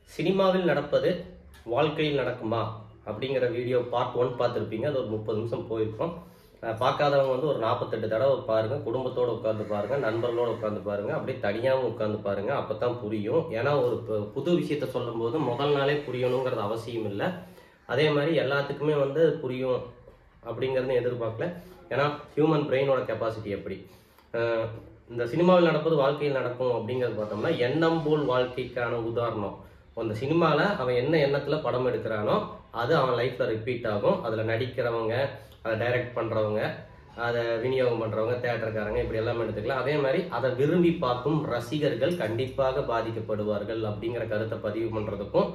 சினிமாவில் நடப்பது வாழ்க்கையில் நடக்குமா அப்படிங்கிற வீடியோ பார்ட் ஒன் பார்த்துருப்பீங்க அது ஒரு முப்பது நிமிஷம் போயிருக்கும் அஹ் பார்க்காதவங்க வந்து ஒரு நாற்பத்தெட்டு தடவை பாருங்க குடும்பத்தோட உட்காந்து பாருங்க நண்பர்களோட உட்காந்து பாருங்க அப்படியே தனியாகவும் உட்காந்து பாருங்க அப்பதான் புரியும் ஏன்னா ஒரு பு- புது விஷயத்த சொல்லும்போது முதல் நாளே புரியணுங்கிறது அவசியம் இல்லை அதே மாதிரி எல்லாத்துக்குமே வந்து புரியும் அப்படிங்கிறத எதிர்பார்க்கல ஏன்னா ஹியூமன் பிரெயினோட கெப்பாசிட்டி எப்படி அஹ் இந்த சினிமாவில் நடப்பது வாழ்க்கையில் நடக்கும் அப்படிங்கிறது பார்த்தோம்னா எண்ணம் போல் வாழ்க்கைக்கான உதாரணம் அந்த சினிமாவில் அவன் என்ன எண்ணத்தில் படம் எடுக்கிறானோ அது அவன் லைஃப்பில் ரிப்பீட் ஆகும் அதில் நடிக்கிறவங்க அதை டைரக்ட் பண்ணுறவங்க அதை விநியோகம் பண்ணுறவங்க தேட்டருக்காரங்க இப்படி எல்லாமே எடுத்துக்கலாம் அதே மாதிரி அதை விரும்பி பார்க்கும் ரசிகர்கள் கண்டிப்பாக பாதிக்கப்படுவார்கள் அப்படிங்கிற கருத்தை பதிவு பண்ணுறதுக்கும்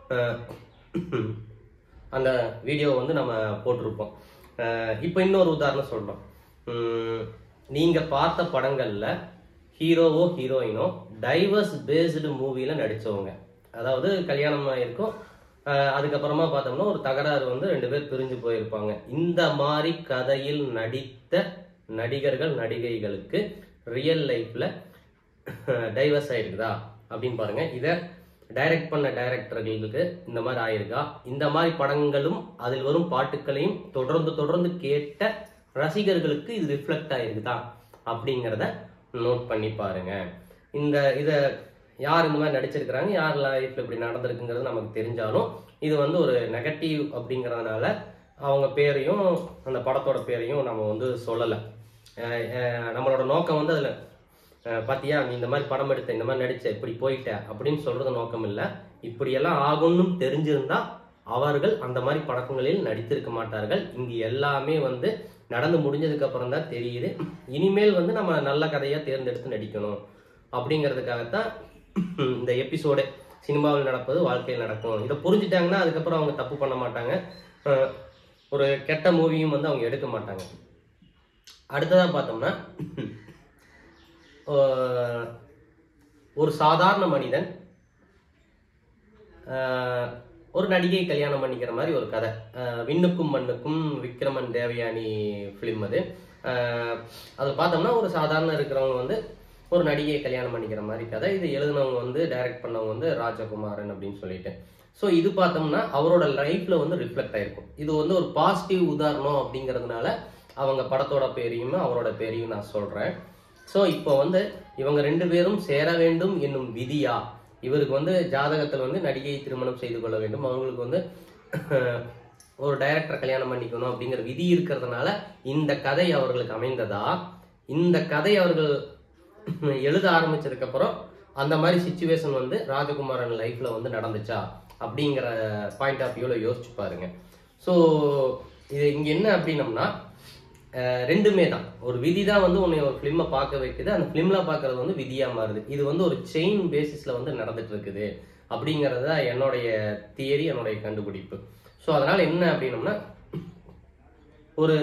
அந்த வீடியோ வந்து நம்ம போட்டிருப்போம் இப்போ இன்னொரு உதாரணம் சொல்கிறோம் நீங்கள் பார்த்த படங்களில் ஹீரோவோ ஹீரோயினோ டைவர்ஸ் பேஸ்டு மூவியில் நடித்தவங்க அதாவது கல்யாணம் ஆயிருக்கும் அஹ் அதுக்கப்புறமா பார்த்தோம்னா ஒரு தகராறு வந்து ரெண்டு பேர் பிரிஞ்சு போயிருப்பாங்க இந்த மாதிரி கதையில் நடித்த நடிகர்கள் நடிகைகளுக்கு ரியல் லைஃப்ல டைவர்ஸ் ஆயிருக்குதா அப்படின்னு பாருங்க இதை டைரக்ட் பண்ண டைரக்டர்களுக்கு இந்த மாதிரி ஆயிருக்கா இந்த மாதிரி படங்களும் அதில் வரும் பாட்டுக்களையும் தொடர்ந்து தொடர்ந்து கேட்ட ரசிகர்களுக்கு இது ரிஃப்ளெக்ட் ஆயிருக்குதா அப்படிங்கிறத நோட் பண்ணி பாருங்க இந்த இதை யார் இந்த மாதிரி நடிச்சிருக்கிறாங்க யார் லைஃப்ல இப்படி நடந்திருக்குங்கிறது நமக்கு தெரிஞ்சாலும் இது வந்து ஒரு நெகட்டிவ் அப்படிங்கிறதுனால அவங்க பேரையும் அந்த படத்தோட பேரையும் நம்ம வந்து சொல்லலை அஹ் அஹ் நம்மளோட நோக்கம் வந்து அதில் பாத்தியா நீ இந்த மாதிரி படம் எடுத்த இந்த மாதிரி நடிச்ச இப்படி போயிட்ட அப்படின்னு சொல்றது நோக்கம் இல்லை இப்படியெல்லாம் ஆகும்னு தெரிஞ்சிருந்தா அவர்கள் அந்த மாதிரி படங்களில் நடித்திருக்க மாட்டார்கள் இங்கு எல்லாமே வந்து நடந்து முடிஞ்சதுக்கு அப்புறம் தான் தெரியுது இனிமேல் வந்து நம்ம நல்ல கதையா தேர்ந்தெடுத்து நடிக்கணும் அப்படிங்கிறதுக்காகத்தான் இந்த எபிசோடு சினிமாவில் நடப்பது வாழ்க்கையில் நடக்கும் இதை புரிஞ்சுட்டாங்கன்னா அதுக்கப்புறம் அவங்க தப்பு பண்ண மாட்டாங்க அஹ் ஒரு கெட்ட மூவியும் வந்து அவங்க எடுக்க மாட்டாங்க அடுத்ததா பார்த்தோம்னா அஹ் ஒரு சாதாரண மனிதன் அஹ் ஒரு நடிகை கல்யாணம் பண்ணிக்கிற மாதிரி ஒரு கதை அஹ் விண்ணுக்கும் மண்ணுக்கும் விக்ரமன் தேவயானி ஃபிலிம் அது அஹ் அது பார்த்தோம்னா ஒரு சாதாரண இருக்கிறவங்க வந்து ஒரு நடிகையை கல்யாணம் பண்ணிக்கிற மாதிரி கதை இது எழுதினவங்க வந்து டைரக்ட் பண்ணவங்க வந்து ராஜகுமாரன் அப்படின்னு சொல்லிட்டு ஸோ இது பார்த்தோம்னா அவரோட லைஃப்ல வந்து ரிஃப்ளெக்ட் ஆயிருக்கும் இது வந்து ஒரு பாசிட்டிவ் உதாரணம் அப்படிங்கிறதுனால அவங்க படத்தோட பேரையும் அவரோட பேரையும் நான் சொல்றேன் ஸோ இப்போ வந்து இவங்க ரெண்டு பேரும் சேர வேண்டும் என்னும் விதியா இவருக்கு வந்து ஜாதகத்தில் வந்து நடிகை திருமணம் செய்து கொள்ள வேண்டும் அவங்களுக்கு வந்து ஒரு டைரக்டர் கல்யாணம் பண்ணிக்கணும் அப்படிங்கிற விதி இருக்கிறதுனால இந்த கதை அவர்களுக்கு அமைந்ததா இந்த கதை அவர்கள் எழுத ஆரம்பிச்சதுக்கு அப்புறம் அந்த மாதிரி சுச்சுவேஷன் வந்து ராஜகுமாரன் லைஃப்ல வந்து நடந்துச்சா அப்படிங்கிற பாயிண்ட் ஆஃப் வியூல யோசிச்சு பாருங்க ஸோ இது இங்க என்ன அப்படின்னம்னா அஹ் ரெண்டுமே தான் ஒரு விதி தான் வந்து உன்னை ஒரு ஃபிலிமை பார்க்க வைக்குது அந்த ஃபிலிம்ல பார்க்கறது வந்து விதியா மாறுது இது வந்து ஒரு செயின் பேசிஸ்ல வந்து நடந்துட்டு இருக்குது அப்படிங்கிறது தான் என்னுடைய தியரி என்னுடைய கண்டுபிடிப்பு ஸோ அதனால என்ன அப்படின்னம்னா ஒரு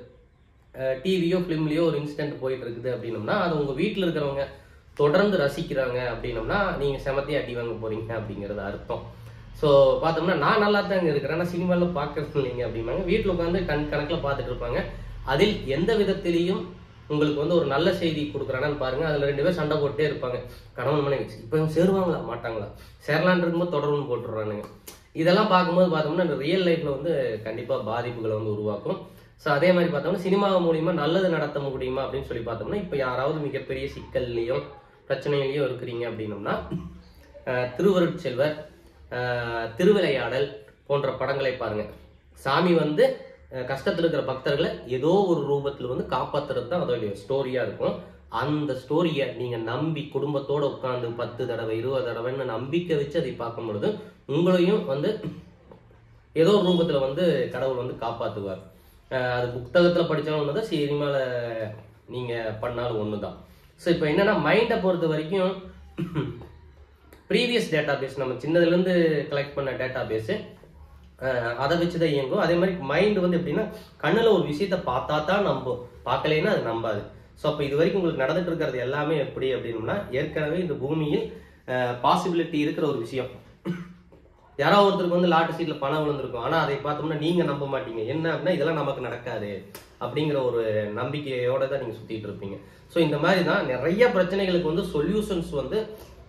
டிவியோ ஃபிலிம்லயோ ஒரு இன்சிடென்ட் போயிட்டு இருக்குது அப்படின்னம்னா அது உங்க வீட்டில் இருக்கிறவங்க தொடர்ந்து ரசிக்கிறாங்க அப்படின்னம்னா நீங்க செமத்தையும் அடி வாங்க போறீங்க அப்படிங்கிறது அர்த்தம் ஸோ பார்த்தோம்னா நான் நல்லா தாங்க இருக்கிறேன் ஆனால் சினிமாவில் பார்க்கறது இல்லைங்க அப்படிம்பாங்க வீட்டில் உட்காந்து கண் கணக்கில் பார்த்துட்டு இருப்பாங்க அதில் எந்த விதத்திலையும் உங்களுக்கு வந்து ஒரு நல்ல செய்தி கொடுக்குறானான்னு பாருங்க அதுல ரெண்டு பேர் சண்டை போட்டே இருப்பாங்க கணவன் மனைவி இப்போ இவங்க சேருவாங்களா மாட்டாங்களா சேரலான் இருக்கும்போது தொடர்பு போட்டுடுறானுங்க இதெல்லாம் பார்க்கும்போது பார்த்தோம்னா இந்த ரியல் லைஃப்ல வந்து கண்டிப்பா பாதிப்புகளை வந்து உருவாக்கும் ஸோ அதே மாதிரி பார்த்தோம்னா சினிமா மூலியமா நல்லது நடத்த முடியுமா அப்படின்னு சொல்லி பார்த்தோம்னா இப்போ யாராவது மிகப்பெரிய சிக்கல்லையோ பிரச்சனையிலையோ இருக்கிறீங்க அப்படின்னம்னா அஹ், திருவருட்செல்வர் அஹ், திருவிளையாடல் போன்ற படங்களை பாருங்க சாமி வந்து அஹ், கஷ்டத்துல இருக்கிற பக்தர்களை ஏதோ ஒரு ரூபத்துல வந்து காப்பாத்துறது தான் அதோடைய ஸ்டோரியா இருக்கும் அந்த ஸ்டோரியை நீங்க நம்பி குடும்பத்தோட உட்கார்ந்து பத்து தடவை இருபது தடவைன்னு நம்பிக்கை வச்சு அதை பார்க்கும் பொழுது உங்களையும் வந்து ஏதோ ஒரு ரூபத்துல வந்து கடவுள் வந்து காப்பாத்துவார் அஹ் அது புத்தகத்துல படிச்சாலும் ஒண்ணுதான் சினிமால நீங்க பண்ணாலும் ஒண்ணுதான் ஸோ இப்போ என்னன்னா மைண்டை பொறுத்த வரைக்கும் ப்ரீவியஸ் டேட்டா பேஸ் நம்ம சின்னதுல இருந்து கலெக்ட் பண்ண டேட்டா பேஸ் அதை வச்சு தான் இயங்கும் அதே மாதிரி மைண்ட் வந்து எப்படின்னா கண்ணுல ஒரு விஷயத்த பார்த்தா தான் நம்பும் பார்க்கலைன்னா அது நம்பாது ஸோ அப்போ இது வரைக்கும் உங்களுக்கு நடந்துட்டு இருக்கிறது எல்லாமே எப்படி அப்படின்னம்னா ஏற்கனவே இந்த பூமியில் பாசிபிலிட்டி இருக்கிற ஒரு விஷயம் யாராவது ஒருத்தருக்கு வந்து லாட்டு சீட்ல பணம் விழுந்திருக்கும் ஆனா அதை பார்த்தோம்னா நீங்க நம்ப மாட்டீங்க என்ன அப்படின்னா இதெல்லாம் நமக்கு நடக்காது அப்படிங்கிற ஒரு நம்பிக்கையோட தான் நீங்க சுத்திட்டு இருப்பீங்க ஸோ இந்த மாதிரி தான் நிறைய பிரச்சனைகளுக்கு வந்து சொல்யூஷன்ஸ் வந்து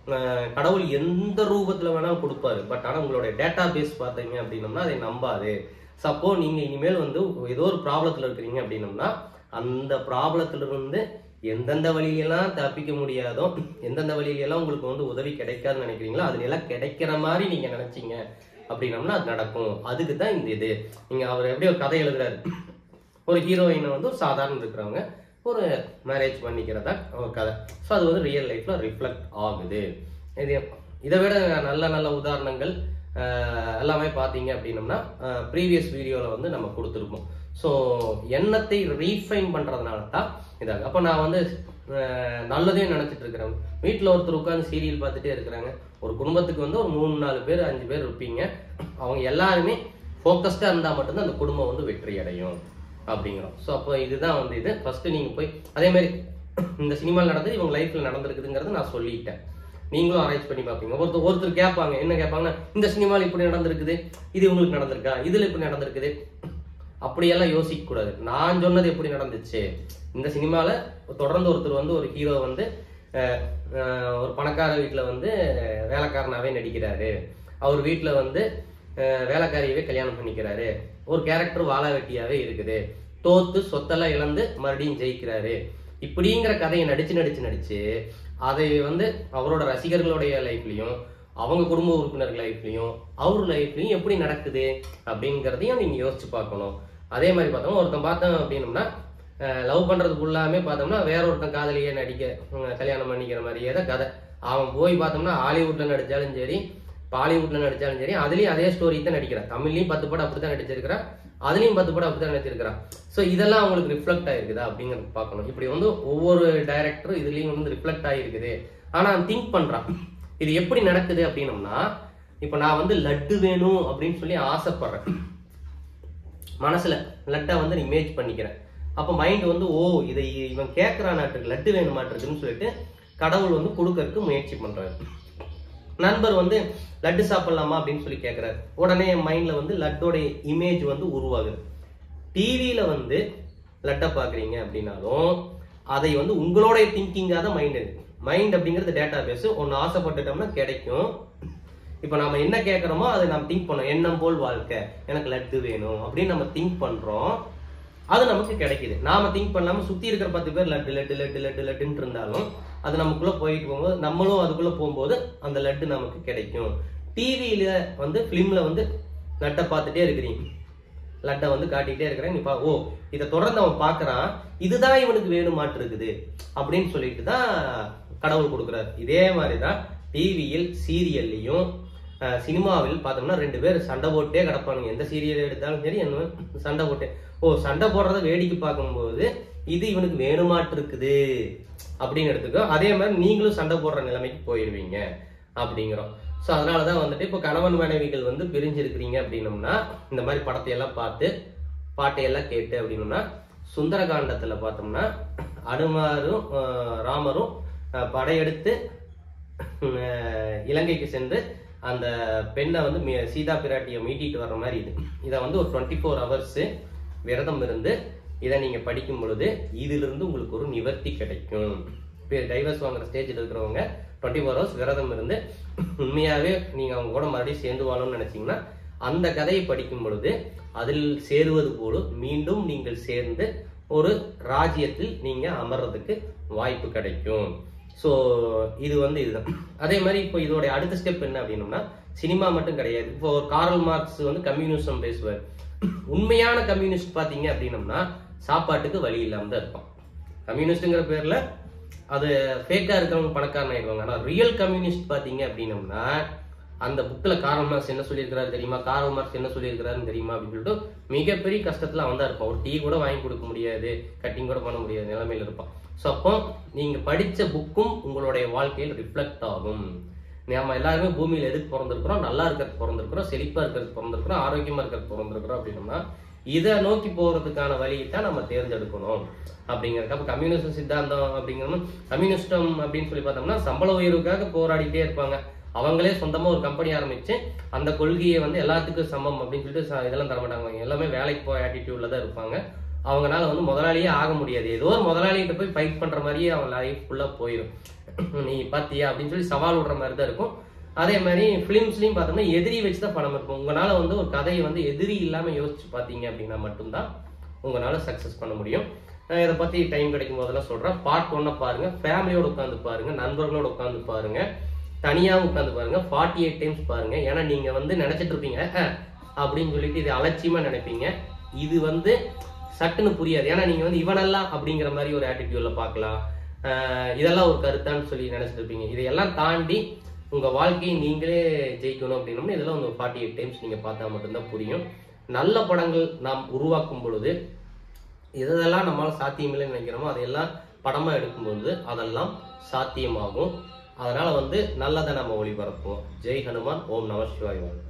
அஹ், கடவுள் எந்த ரூபத்துல வேணாலும் கொடுப்பாரு பட் ஆனா உங்களுடைய டேட்டா பேஸ் பார்த்தீங்க அப்படின்னம்னா அதை நம்பாது சப்போ நீங்க இனிமேல் வந்து ஏதோ ஒரு ப்ராப்ளத்துல இருக்கிறீங்க அப்படின்னம்னா அந்த ப்ராப்ளத்துல இருந்து எந்தெந்த வழியெல்லாம் தப்பிக்க முடியாதோ எந்தெந்த வழியிலெல்லாம் உங்களுக்கு வந்து உதவி கிடைக்காதுன்னு நினைக்கிறீங்களோ அதுல எல்லாம் கிடைக்கிற மாதிரி நீங்க நினைச்சீங்க அப்படின்னம்னா அது நடக்கும் அதுக்கு தான் இந்த இது நீங்க அவர் எப்படி ஒரு கதை எழுதுறாரு ஒரு ஹீரோயினை வந்து ஒரு சாதாரண இருக்கிறவங்க ஒரு மேரேஜ் பண்ணிக்கிறதா ஒரு கதை ஸோ அது வந்து ரியல் லைஃப்ல ரிஃப்ளெக்ட் ஆகுது இது இதை விட நல்ல நல்ல உதாரணங்கள் ஆஹ், எல்லாமே பார்த்தீங்க அப்படின்னம்னா ப்ரீவியஸ் வீடியோவில் வந்து நம்ம கொடுத்துருப்போம் ஸோ எண்ணத்தை ரீஃபைன் பண்ணுறதுனால தான் இதாகும் அப்போ நான் வந்து ஆஹ், நல்லதே நினச்சிட்டு இருக்கிறேன் வீட்டில் ஒருத்தர் உட்காந்து சீரியல் பார்த்துட்டே இருக்கிறாங்க ஒரு குடும்பத்துக்கு வந்து ஒரு மூணு நாலு பேர் அஞ்சு பேர் இருப்பீங்க அவங்க எல்லாருமே ஃபோக்கஸ்டாக இருந்தால் மட்டும்தான் அந்த குடும்பம் வந்து வெற்றி அடையும் அப்படிங்கிறோம் ஸோ அப்போ இதுதான் வந்து இது ஃபர்ஸ்ட் நீங்கள் போய் அதே மாதிரி இந்த சினிமாவில் நடந்தது இவங்க லைஃப்பில் நடந்திருக்குதுங்கிறத நான் சொல்லிட்டேன் நீங்களும் ஆராய்ச்சி பண்ணி பார்ப்பீங்க ஒருத்தர் ஒருத்தர் கேட்பாங்க என்ன கேட்பாங்கன்னா இந்த சினிமாவில் இப்படி நடந்திருக்குது இது உங்களுக்கு நடந்திருக்கா இதில் இப்படி நடந்திருக்குது அப்படியெல்லாம் யோசிக்க கூடாது நான் சொன்னது எப்படி நடந்துச்சு இந்த சினிமாவில் தொடர்ந்து ஒருத்தர் வந்து ஒரு ஹீரோ வந்து அஹ், அஹ், ஒரு பணக்கார வீட்டில் வந்து வேலைக்காரனாவே நடிக்கிறாரு அவர் வீட்டில் வந்து அஹ், வேலைக்காரியவே கல்யாணம் பண்ணிக்கிறாரு ஒரு கேரக்டர் வாழ வெட்டியாவே இருக்குது தோத்து சொத்தெல்லாம் இழந்து மறுபடியும் ஜெயிக்கிறாரு இப்படிங்கிற கதையை நடிச்சு நடிச்சு நடிச்சு அதை வந்து அவரோட ரசிகர்களுடைய லைஃப்லயும் அவங்க குடும்ப உறுப்பினர்கள் லைஃப்லயும் அவர் லைஃப்லயும் எப்படி நடக்குது அப்படிங்கிறதையும் நீங்க யோசிச்சு பார்க்கணும் அதே மாதிரி பார்த்தோம்னா ஒருத்தன் பார்த்தோம் அப்படின்னம்னா லவ் பண்றது ஃபுல்லாமே பார்த்தோம்னா வேற ஒருத்தன் காதலியே நடிக்க உம், கல்யாணம் பண்ணிக்கிற மாதிரியே தான் கதை அவன் போய் பார்த்தோம்னா ஹாலிவுட்ல நடிச்சாலும் சரி பாலிவுட்ல நடிச்சாலும் சரி அதுலயும் அதே ஸ்டோரி தான் நடிக்கிறான் தமிழ்லயும் பத்து படம் அப்படித்தான் நடிச்சிருக்கிறான் அதுலயும் பத்து படம் அப்படித்தான் நடிச்சிருக்கிறான் ஸோ இதெல்லாம் அவங்களுக்கு ரிஃப்ளெக்ட் ஆயிருக்குதா அப்படிங்கறது பார்க்கணும் இப்படி வந்து ஒவ்வொரு டைரக்டரும் இதுலயும் வந்து ரிஃப்ளெக்ட் ஆயிருக்குது ஆனா திங்க் பண்றான் இது எப்படி நடக்குது அப்படின்னம்னா இப்போ நான் வந்து லட்டு வேணும் அப்படின்னு சொல்லி ஆசைப்படுறேன் மனசுல லட்டை வந்து இமேஜ் பண்ணிக்கிறேன் அப்போ மைண்ட் வந்து ஓ இதை இவன் கேட்கறானாட்டுக்கு லட்டு வேணுமாட்டிருக்குன்னு சொல்லிட்டு கடவுள் வந்து கொடுக்கறதுக்கு முயற்சி பண்றாரு நண்பர் வந்து லட்டு சாப்பிடலாமா அப்படின்னு சொல்லி கேட்கிறாரு உடனே என் மைண்ட்ல வந்து லட்டோட இமேஜ் வந்து உருவாகுது டிவியில வந்து லட்டை பாக்குறீங்க அப்படின்னாலும் அதை வந்து உங்களுடைய திங்கிங்காக தான் மைண்ட் இருக்கு மைண்ட் அப்படிங்கிறது டேட்டா பேஸ் ஒன்று ஆசைப்பட்டுட்டோம்னா கிடைக்கும் இப்போ நம்ம என்ன கேட்குறோமோ அதை நம்ம திங்க் பண்ணோம் எண்ணம் போல் வாழ்க்கை எனக்கு லட்டு வேணும் அப்படின்னு நம்ம திங்க் பண்றோம் அது நமக்கு கிடைக்குது நாம திங்க் பண்ணாம சுத்தி இருக்கிற பத்து பேர் லட்டு லட்டு லட்டு லட்டு லட்டுன்னு இருந்தாலும் அது நமக்குள்ள போயிட்டு போகும்போது நம்மளும் அதுக்குள்ள போகும்போது அந்த லட்டு நமக்கு கிடைக்கும் டிவியில வந்து ஃபிலிம்ல வந்து லட்டை பார்த்துட்டே இருக்கிறீங்க லட்டை வந்து காட்டிக்கிட்டே இருக்கிறேன் நீ பா ஓ இதை தொடர்ந்து அவன் பார்க்கறான் இதுதான் இவனுக்கு வேணுமாட்டு இருக்குது அப்படின்னு சொல்லிட்டு தான் கடவுள் கொடுக்குறாரு இதே மாதிரி தான் டிவியில் சீரியல்லையும் அஹ், சினிமாவில் பார்த்தோம்னா ரெண்டு பேர் சண்டை போட்டே கிடப்பானுங்க எந்த சீரியல் எடுத்தாலும் சரி என்ன சண்டை போட்டே ஓ சண்டை போடுறத வேடிக்கை பார்க்கும்போது இது இவனுக்கு வேணுமாட்டு இருக்குது அப்படின்னு எடுத்துக்கோ அதே மாதிரி நீங்களும் சண்டை போடுற நிலைமைக்கு போயிடுவீங்க அப்படிங்கிறோம் ஸோ அதனால தான் வந்துட்டு இப்போ கணவன் மனைவிகள் வந்து பிரிஞ்சிருக்கிறீங்க அப்படின்னம்னா இந்த மாதிரி படத்தையெல்லாம் பார்த்து பாட்டையெல்லாம் கேட்டு அப்படின்னம்னா சுந்தரகாண்டத்தில் பார்த்தோம்னா அனுமாரும் அஹ், ராமரும் அஹ், படையெடுத்து அஹ், இலங்கைக்கு சென்று அந்த பெண்ணை வந்து மீ- சீதா பிராட்டியை மீட்டிட்டு வர்ற மாதிரி இது இதை வந்து ஒரு டுவெண்ட்டி ஃபோர் ஹவர்ஸு விரதம் இருந்து இதை நீங்க படிக்கும் பொழுது இதிலிருந்து உங்களுக்கு ஒரு நிவர்த்தி கிடைக்கும் இப்போ டைவர்ஸ் வாங்குற ஸ்டேஜில் இருக்கிறவங்க டுவெண்ட்டி ஃபோர் ஹவர்ஸ் விரதம் இருந்து உண்மையாவே நீங்க அவங்க கூட மறுபடியும் சேர்ந்து வாழணும்னு நினைச்சீங்கன்னா அந்த கதையை படிக்கும் பொழுது அதில் சேருவது போல மீண்டும் நீங்கள் சேர்ந்து ஒரு ராஜ்யத்தில் நீங்க அமர்றதுக்கு வாய்ப்பு கிடைக்கும் ஸோ இது வந்து இதுதான் அதே மாதிரி இப்போ இதோட அடுத்த ஸ்டெப் என்ன அப்படின்னம்னா சினிமா மட்டும் கிடையாது இப்போ ஒரு காரல் மார்க்ஸ் வந்து கம்யூனிசம் பேசுவார் உண்மையான கம்யூனிஸ்ட் பாத்தீங்க அப்படின்னம்னா சாப்பாட்டுக்கு வழி இல்லாம தான் இருப்பான் கம்யூனிஸ்ட்ங்கிற பேர்ல அது ஃபேக்கா இருக்கிறவங்க பணக்காரன் ஆயிடுவாங்க ஆனா ரியல் கம்யூனிஸ்ட் பாத்தீங்க அப்படின்னம்னா அந்த புக்ல காரல் மார்க்ஸ் என்ன சொல்லியிருக்கிறாரு தெரியுமா காரல் மார்க்ஸ் என்ன சொல்லியிருக்கிறாருன்னு தெரியுமா அப்படின்னு சொல்லிட்டு மிகப்பெரிய கஷ்டத்துல அவன் தான் இருப்பான் ஒரு டீ கூட வாங்கி கொடுக்க முடியாது கட்டிங் கூட பண்ண முடியாது நிலைமையில இருப்பான் ஸோ அப்போ நீங்க படிச்ச புக்கும் உங்களுடைய வாழ்க்கையில் ரிஃப்ளெக்ட் ஆகும் நம்ம எல்லாருமே பூமியில எதுக்கு பிறந்திருக்கிறோம் நல்லா இருக்கிறதுக்கு பிறந்திருக்கிறோம் செழிப்பா இருக்கிறதுக்கு பிறந்திருக்கிறோம் ஆரோக்கியமா இருக்கிறதுக்கு பிறந்திருக்கிறோம் அப்படின்னம்னா இதை நோக்கி போறதுக்கான வழியை தான் நம்ம தேர்ந்தெடுக்கணும் அப்படிங்கிறது அப்போ கம்யூனிஸ்ட் சித்தாந்தம் அப்படிங்கிறது கம்யூனிஸ்டம் அப்படின்னு சொல்லி பார்த்தோம்னா சம்பள உயர்வுக்காக போராடிட்டே இருப்பாங்க அவங்களே சொந்தமா ஒரு கம்பெனி ஆரம்பிச்சு அந்த கொள்கையை வந்து எல்லாத்துக்கும் சமம் அப்படின்னு சொல்லிட்டு ச- இதெல்லாம் தர மாட்டாங்க எல்லாமே வேலைக்கு போய் ஆட்டிடியூட்ல தான் இருப்பாங்க அவங்கனால வந்து முதலாளியே ஆக முடியாது ஏதோ ஒரு முதலாளிகிட்ட போய் ஃபைட் பண்ற மாதிரியே அவங்க லைஃப் ஃபுல்லா போயிடும் நீ பாத்தியா அப்படின்னு சொல்லி சவால் விடுற மாதிரி தான் இருக்கும் அதே மாதிரி ஃபிலிம்ஸ்லையும் பார்த்தோம்னா எதிரி வச்சு தான் படம் இருக்கும் உங்களால வந்து ஒரு கதையை வந்து எதிரி இல்லாம யோசிச்சு பார்த்தீங்க அப்படின்னா மட்டும்தான் உங்களால சக்ஸஸ் பண்ண முடியும் நான் இதை பத்தி டைம் கிடைக்கும் போதெல்லாம் சொல்றேன் பார்ட் ஒன்னை பாருங்க ஃபேமிலியோட உட்காந்து பாருங்க நண்பர்களோட உட்காந்து பாருங்க தனியா உட்காந்து பாருங்க ஃபார்ட்டி எயிட் டைம்ஸ் பாருங்க ஏன்னா நீங்க வந்து நினைச்சிட்டு இருப்பீங்க "அஹ்" அப்படின்னு சொல்லிட்டு இது அலட்சியமா நினைப்பீங்க இது வந்து சட்டுன்னு புரியாது ஏன்னா நீங்க வந்து இவனெல்லாம் அப்படிங்கிற மாதிரி ஒரு ஆட்டிடியூட்ல பார்க்கலாம் அஹ் இதெல்லாம் ஒரு கருத்தான்னு சொல்லி நினைச்சிட்டு இருப்பீங்க இதையெல்லாம் தாண்டி உங்க வாழ்க்கையை நீங்களே ஜெயிக்கணும் அப்படின்னோம்னா இதெல்லாம் ஒரு ஃபார்ட்டி எயிட் டைம்ஸ் நீங்க பார்த்தா மட்டும்தான் புரியும் நல்ல படங்கள் நாம் உருவாக்கும் பொழுது எதெல்லாம் நம்மளால சாத்தியமில்லைன்னு நினைக்கிறோமோ அதையெல்லாம் படமா எடுக்கும்பொழுது அதெல்லாம் சாத்தியமாகும் அதனால வந்து நல்லதை நம்ம ஒளிபரப்புவோம் ஜெய் ஹனுமான் ஓம் நம சிவாய் வாழ்க